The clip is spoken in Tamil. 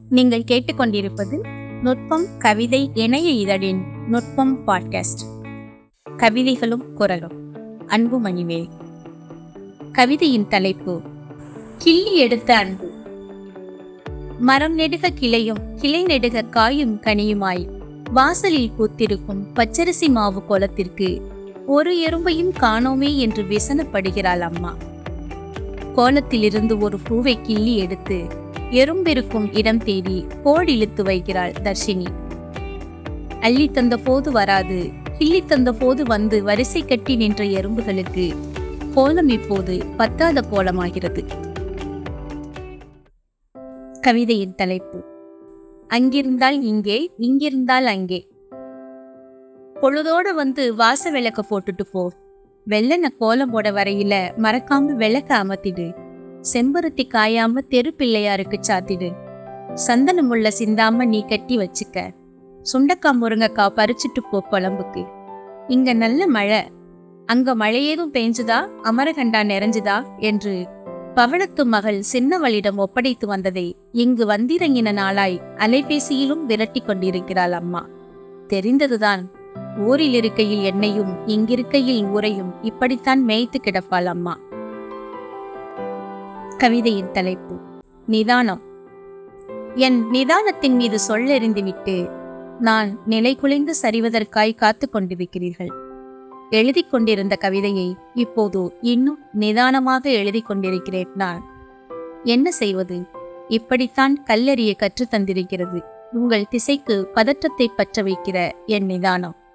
நீங்கள் கேட்டுக்கொண்டிருப்பது நுட்பம் கவிதை இணைய இதழின் நுட்பம் பாட்காஸ்ட் கவிதைகளும் குரலும் அன்பு மணிவேல் கவிதையின் தலைப்பு கிள்ளி எடுத்த அன்பு மரம் நெடுக கிளையும் கிளை நெடுக காயும் கனியுமாய் வாசலில் பூத்திருக்கும் பச்சரிசி மாவு கோலத்திற்கு ஒரு எறும்பையும் காணோமே என்று விசனப்படுகிறாள் அம்மா கோலத்திலிருந்து ஒரு பூவை கிள்ளி எடுத்து எறும்பிருக்கும் இடம் தேடி கோல் இழுத்து வைக்கிறாள் தர்ஷினி அள்ளி தந்த போது வராது கிள்ளி தந்த போது வந்து வரிசை கட்டி நின்ற எறும்புகளுக்கு கோலம் இப்போது பத்தாத கோலமாகிறது கவிதையின் தலைப்பு அங்கிருந்தால் இங்கே இங்கிருந்தால் அங்கே பொழுதோட வந்து வாச விளக்க போட்டுட்டு போ வெள்ளன கோலம் போட வரையில மறக்காம விளக்க அமர்த்திடு செம்பருத்தி காயாம தெரு பிள்ளையாருக்கு சாத்திடு சந்தனம் உள்ள சிந்தாம நீ கட்டி வச்சுக்க சுண்டக்காய் முருங்கக்காய் பறிச்சுட்டு போ குழம்புக்கு இங்க நல்ல மழை அங்க மழை ஏதும் பெஞ்சுதா அமரகண்டா நிறைஞ்சுதா என்று பவளத்து மகள் சின்னவளிடம் ஒப்படைத்து வந்ததை இங்கு வந்திறங்கின நாளாய் அலைபேசியிலும் விரட்டி கொண்டிருக்கிறாள் அம்மா தெரிந்ததுதான் ஊரில் இருக்கையில் என்னையும் இங்கிருக்கையில் ஊரையும் இப்படித்தான் மேய்த்து கிடப்பாள் அம்மா கவிதையின் தலைப்பு நிதானம் என் நிதானத்தின் மீது சொல்லெறிந்துவிட்டு நான் நிலை குலைந்து சரிவதற்காய் காத்து கொண்டிருக்கிறீர்கள் எழுதி கொண்டிருந்த கவிதையை இப்போது இன்னும் நிதானமாக எழுதி கொண்டிருக்கிறேன் நான் என்ன செய்வது இப்படித்தான் கல்லறிய கற்றுத் தந்திருக்கிறது உங்கள் திசைக்கு பதற்றத்தை பற்ற வைக்கிற என் நிதானம்